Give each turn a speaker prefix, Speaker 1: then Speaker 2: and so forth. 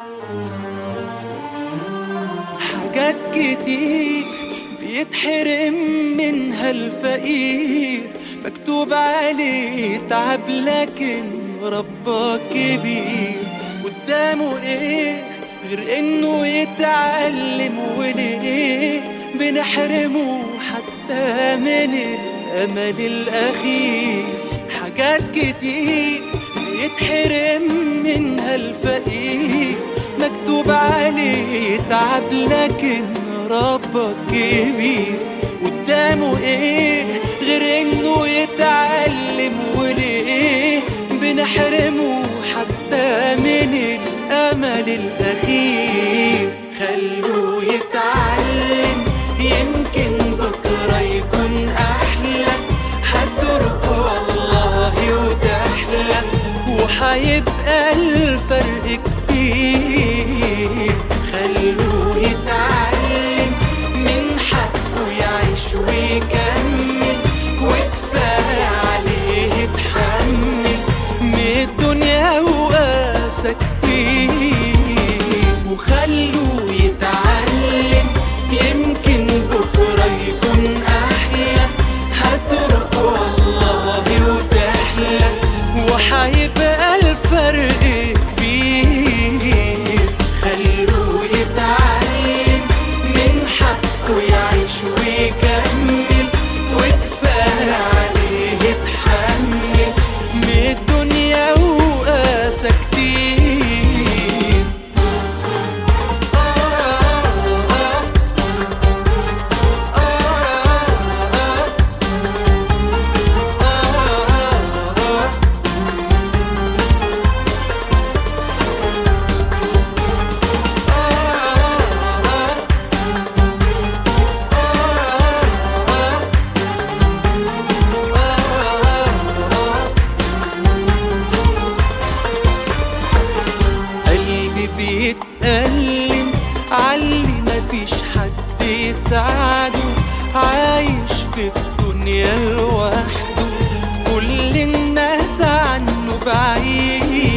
Speaker 1: حاجات كتير بيتحرم منها الفقير مكتوب عليه تعب لكن ربك كبير قدامه ايه غير انه يتعلم وليه بنحرمه حتى من الامل الاخير حاجات كتير بيتحرم منها الفقير مكتوب عليه تعب لكن ربك كبير قدامه ايه غير انه يتعلم وليه بنحرمه حتى من الامل الاخير خلوه يتعلم يمكن بكره يكون احلى هتروح والله وتحلى وحيبقى الفرق كبير خلوه يتعلم من حقه يعيش ويكمل وكفاية عليه يتحمل من الدنيا وقاسى كتير وخلوه يتعلم يمكن بكرة يكون أحلى هتروح والله وتحلى وحيبقى الفرق كبير خلوه يتعلم من حقه يعيش ويكمل وكفاية عليه يتحمل من الدنيا وقاسى كتير قلبي بيتألم علي مفيش حد يساعده عايش في الدنيا لوحده كل الناس عنه بعيد